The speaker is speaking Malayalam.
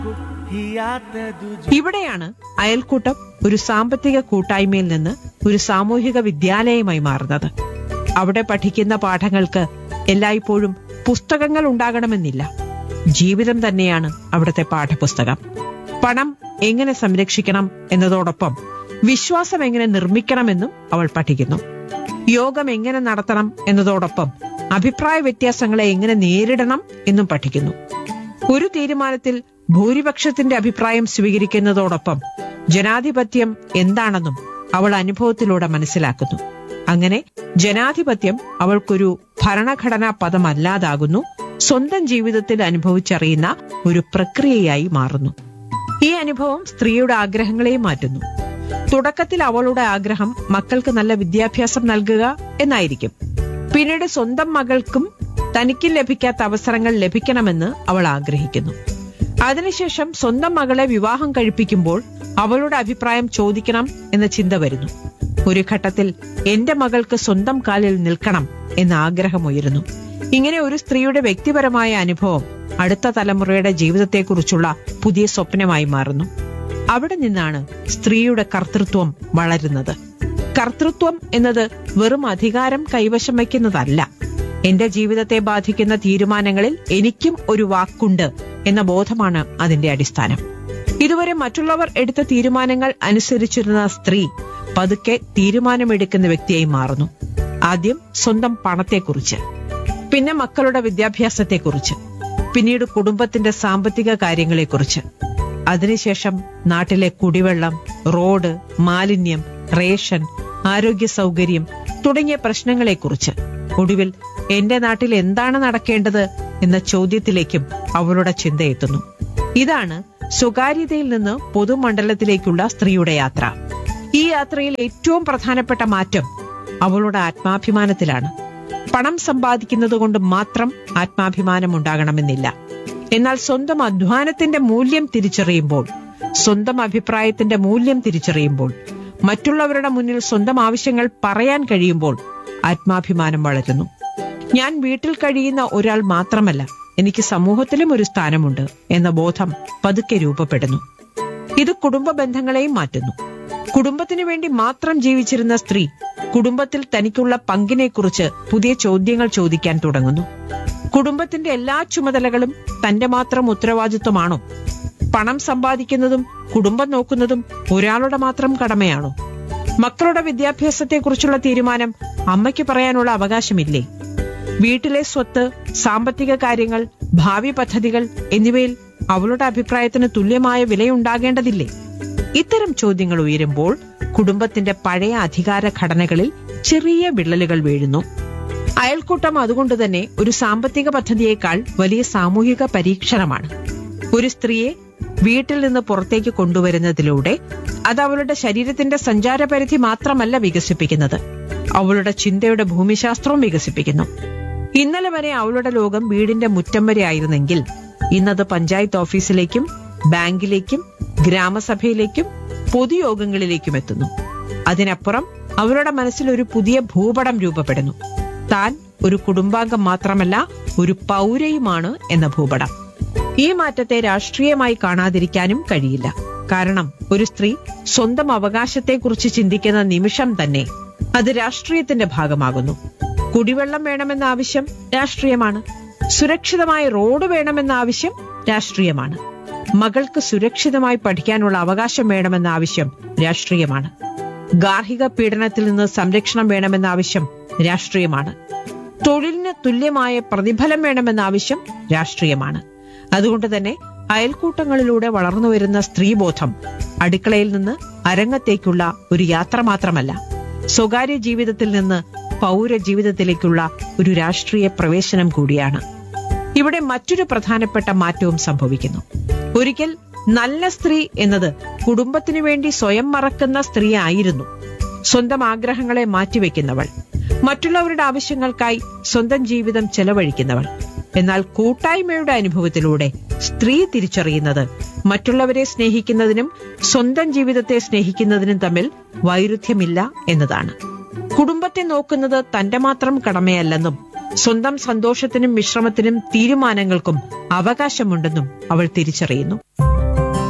ഇവിടെയാണ് അയൽക്കൂട്ടം ഒരു സാമ്പത്തിക കൂട്ടായ്മയിൽ നിന്ന് ഒരു സാമൂഹിക വിദ്യാലയമായി മാറുന്നത് അവിടെ പഠിക്കുന്ന പാഠങ്ങൾക്ക് എല്ലായ്പ്പോഴും പുസ്തകങ്ങൾ ഉണ്ടാകണമെന്നില്ല ജീവിതം തന്നെയാണ് അവിടുത്തെ പാഠപുസ്തകം പണം എങ്ങനെ സംരക്ഷിക്കണം എന്നതോടൊപ്പം വിശ്വാസം എങ്ങനെ നിർമ്മിക്കണമെന്നും അവൾ പഠിക്കുന്നു യോഗം എങ്ങനെ നടത്തണം എന്നതോടൊപ്പം അഭിപ്രായ വ്യത്യാസങ്ങളെ എങ്ങനെ നേരിടണം എന്നും പഠിക്കുന്നു ഒരു തീരുമാനത്തിൽ ഭൂരിപക്ഷത്തിന്റെ അഭിപ്രായം സ്വീകരിക്കുന്നതോടൊപ്പം ജനാധിപത്യം എന്താണെന്നും അവൾ അനുഭവത്തിലൂടെ മനസ്സിലാക്കുന്നു അങ്ങനെ ജനാധിപത്യം അവൾക്കൊരു ഭരണഘടനാ പദമല്ലാതാകുന്നു സ്വന്തം ജീവിതത്തിൽ അനുഭവിച്ചറിയുന്ന ഒരു പ്രക്രിയയായി മാറുന്നു ഈ അനുഭവം സ്ത്രീയുടെ ആഗ്രഹങ്ങളെയും മാറ്റുന്നു തുടക്കത്തിൽ അവളുടെ ആഗ്രഹം മക്കൾക്ക് നല്ല വിദ്യാഭ്യാസം നൽകുക എന്നായിരിക്കും പിന്നീട് സ്വന്തം മകൾക്കും തനിക്കും ലഭിക്കാത്ത അവസരങ്ങൾ ലഭിക്കണമെന്ന് അവൾ ആഗ്രഹിക്കുന്നു അതിനുശേഷം സ്വന്തം മകളെ വിവാഹം കഴിപ്പിക്കുമ്പോൾ അവളുടെ അഭിപ്രായം ചോദിക്കണം എന്ന ചിന്ത വരുന്നു ഒരു ഘട്ടത്തിൽ എന്റെ മകൾക്ക് സ്വന്തം കാലിൽ നിൽക്കണം എന്ന ആഗ്രഹമുയരുന്നു ഇങ്ങനെ ഒരു സ്ത്രീയുടെ വ്യക്തിപരമായ അനുഭവം അടുത്ത തലമുറയുടെ ജീവിതത്തെക്കുറിച്ചുള്ള പുതിയ സ്വപ്നമായി മാറുന്നു അവിടെ നിന്നാണ് സ്ത്രീയുടെ കർത്തൃത്വം വളരുന്നത് കർത്തൃത്വം എന്നത് വെറും അധികാരം കൈവശം വയ്ക്കുന്നതല്ല എന്റെ ജീവിതത്തെ ബാധിക്കുന്ന തീരുമാനങ്ങളിൽ എനിക്കും ഒരു വാക്കുണ്ട് എന്ന ബോധമാണ് അതിന്റെ അടിസ്ഥാനം ഇതുവരെ മറ്റുള്ളവർ എടുത്ത തീരുമാനങ്ങൾ അനുസരിച്ചിരുന്ന സ്ത്രീ പതുക്കെ തീരുമാനമെടുക്കുന്ന വ്യക്തിയായി മാറുന്നു ആദ്യം സ്വന്തം പണത്തെക്കുറിച്ച് പിന്നെ മക്കളുടെ വിദ്യാഭ്യാസത്തെക്കുറിച്ച് പിന്നീട് കുടുംബത്തിന്റെ സാമ്പത്തിക കാര്യങ്ങളെക്കുറിച്ച് അതിനുശേഷം നാട്ടിലെ കുടിവെള്ളം റോഡ് മാലിന്യം റേഷൻ ആരോഗ്യ സൗകര്യം തുടങ്ങിയ പ്രശ്നങ്ങളെക്കുറിച്ച് ഒടുവിൽ എന്റെ നാട്ടിൽ എന്താണ് നടക്കേണ്ടത് എന്ന ചോദ്യത്തിലേക്കും അവളുടെ ചിന്തയെത്തുന്നു ഇതാണ് സ്വകാര്യതയിൽ നിന്ന് പൊതുമണ്ഡലത്തിലേക്കുള്ള സ്ത്രീയുടെ യാത്ര ഈ യാത്രയിൽ ഏറ്റവും പ്രധാനപ്പെട്ട മാറ്റം അവളുടെ ആത്മാഭിമാനത്തിലാണ് പണം സമ്പാദിക്കുന്നത് കൊണ്ട് മാത്രം ആത്മാഭിമാനം ഉണ്ടാകണമെന്നില്ല എന്നാൽ സ്വന്തം അധ്വാനത്തിന്റെ മൂല്യം തിരിച്ചറിയുമ്പോൾ സ്വന്തം അഭിപ്രായത്തിന്റെ മൂല്യം തിരിച്ചറിയുമ്പോൾ മറ്റുള്ളവരുടെ മുന്നിൽ സ്വന്തം ആവശ്യങ്ങൾ പറയാൻ കഴിയുമ്പോൾ ആത്മാഭിമാനം വളരുന്നു ഞാൻ വീട്ടിൽ കഴിയുന്ന ഒരാൾ മാത്രമല്ല എനിക്ക് സമൂഹത്തിലും ഒരു സ്ഥാനമുണ്ട് എന്ന ബോധം പതുക്കെ രൂപപ്പെടുന്നു ഇത് കുടുംബ ബന്ധങ്ങളെയും മാറ്റുന്നു കുടുംബത്തിനു വേണ്ടി മാത്രം ജീവിച്ചിരുന്ന സ്ത്രീ കുടുംബത്തിൽ തനിക്കുള്ള പങ്കിനെക്കുറിച്ച് പുതിയ ചോദ്യങ്ങൾ ചോദിക്കാൻ തുടങ്ങുന്നു കുടുംബത്തിന്റെ എല്ലാ ചുമതലകളും തന്റെ മാത്രം ഉത്തരവാദിത്വമാണോ പണം സമ്പാദിക്കുന്നതും കുടുംബം നോക്കുന്നതും ഒരാളുടെ മാത്രം കടമയാണോ മക്കളുടെ വിദ്യാഭ്യാസത്തെക്കുറിച്ചുള്ള തീരുമാനം അമ്മയ്ക്ക് പറയാനുള്ള അവകാശമില്ലേ വീട്ടിലെ സ്വത്ത് സാമ്പത്തിക കാര്യങ്ങൾ ഭാവി പദ്ധതികൾ എന്നിവയിൽ അവളുടെ അഭിപ്രായത്തിന് തുല്യമായ വിലയുണ്ടാകേണ്ടതില്ലേ ഇത്തരം ചോദ്യങ്ങൾ ഉയരുമ്പോൾ കുടുംബത്തിന്റെ പഴയ അധികാര ഘടനകളിൽ ചെറിയ വിള്ളലുകൾ വീഴുന്നു അയൽക്കൂട്ടം അതുകൊണ്ട് തന്നെ ഒരു സാമ്പത്തിക പദ്ധതിയേക്കാൾ വലിയ സാമൂഹിക പരീക്ഷണമാണ് ഒരു സ്ത്രീയെ വീട്ടിൽ നിന്ന് പുറത്തേക്ക് കൊണ്ടുവരുന്നതിലൂടെ അത് അവളുടെ ശരീരത്തിന്റെ സഞ്ചാരപരിധി മാത്രമല്ല വികസിപ്പിക്കുന്നത് അവളുടെ ചിന്തയുടെ ഭൂമിശാസ്ത്രവും വികസിപ്പിക്കുന്നു ഇന്നലെ വരെ അവളുടെ ലോകം വീടിന്റെ മുറ്റം വരെ ആയിരുന്നെങ്കിൽ ഇന്നത് പഞ്ചായത്ത് ഓഫീസിലേക്കും ബാങ്കിലേക്കും ഗ്രാമസഭയിലേക്കും പൊതുയോഗങ്ങളിലേക്കും എത്തുന്നു അതിനപ്പുറം അവരുടെ മനസ്സിൽ ഒരു പുതിയ ഭൂപടം രൂപപ്പെടുന്നു താൻ ഒരു കുടുംബാംഗം മാത്രമല്ല ഒരു പൗരയുമാണ് എന്ന ഭൂപടം ഈ മാറ്റത്തെ രാഷ്ട്രീയമായി കാണാതിരിക്കാനും കഴിയില്ല കാരണം ഒരു സ്ത്രീ സ്വന്തം അവകാശത്തെക്കുറിച്ച് ചിന്തിക്കുന്ന നിമിഷം തന്നെ അത് രാഷ്ട്രീയത്തിന്റെ ഭാഗമാകുന്നു കുടിവെള്ളം വേണമെന്ന ആവശ്യം രാഷ്ട്രീയമാണ് സുരക്ഷിതമായ റോഡ് വേണമെന്ന ആവശ്യം രാഷ്ട്രീയമാണ് മകൾക്ക് സുരക്ഷിതമായി പഠിക്കാനുള്ള അവകാശം വേണമെന്ന ആവശ്യം രാഷ്ട്രീയമാണ് ഗാർഹിക പീഡനത്തിൽ നിന്ന് സംരക്ഷണം വേണമെന്ന ആവശ്യം രാഷ്ട്രീയമാണ് തൊഴിലിന് തുല്യമായ പ്രതിഫലം വേണമെന്ന ആവശ്യം രാഷ്ട്രീയമാണ് അതുകൊണ്ട് തന്നെ അയൽക്കൂട്ടങ്ങളിലൂടെ വളർന്നുവരുന്ന സ്ത്രീബോധം അടുക്കളയിൽ നിന്ന് അരങ്ങത്തേക്കുള്ള ഒരു യാത്ര മാത്രമല്ല സ്വകാര്യ ജീവിതത്തിൽ നിന്ന് പൗര ജീവിതത്തിലേക്കുള്ള ഒരു രാഷ്ട്രീയ പ്രവേശനം കൂടിയാണ് ഇവിടെ മറ്റൊരു പ്രധാനപ്പെട്ട മാറ്റവും സംഭവിക്കുന്നു ഒരിക്കൽ നല്ല സ്ത്രീ എന്നത് കുടുംബത്തിനു വേണ്ടി സ്വയം മറക്കുന്ന സ്ത്രീ ആയിരുന്നു സ്വന്തം ആഗ്രഹങ്ങളെ മാറ്റിവെക്കുന്നവൾ മറ്റുള്ളവരുടെ ആവശ്യങ്ങൾക്കായി സ്വന്തം ജീവിതം ചെലവഴിക്കുന്നവൾ എന്നാൽ കൂട്ടായ്മയുടെ അനുഭവത്തിലൂടെ സ്ത്രീ തിരിച്ചറിയുന്നത് മറ്റുള്ളവരെ സ്നേഹിക്കുന്നതിനും സ്വന്തം ജീവിതത്തെ സ്നേഹിക്കുന്നതിനും തമ്മിൽ വൈരുദ്ധ്യമില്ല എന്നതാണ് കുടുംബത്തെ നോക്കുന്നത് തന്റെ മാത്രം കടമയല്ലെന്നും സ്വന്തം സന്തോഷത്തിനും വിശ്രമത്തിനും തീരുമാനങ്ങൾക്കും അവകാശമുണ്ടെന്നും അവൾ തിരിച്ചറിയുന്നു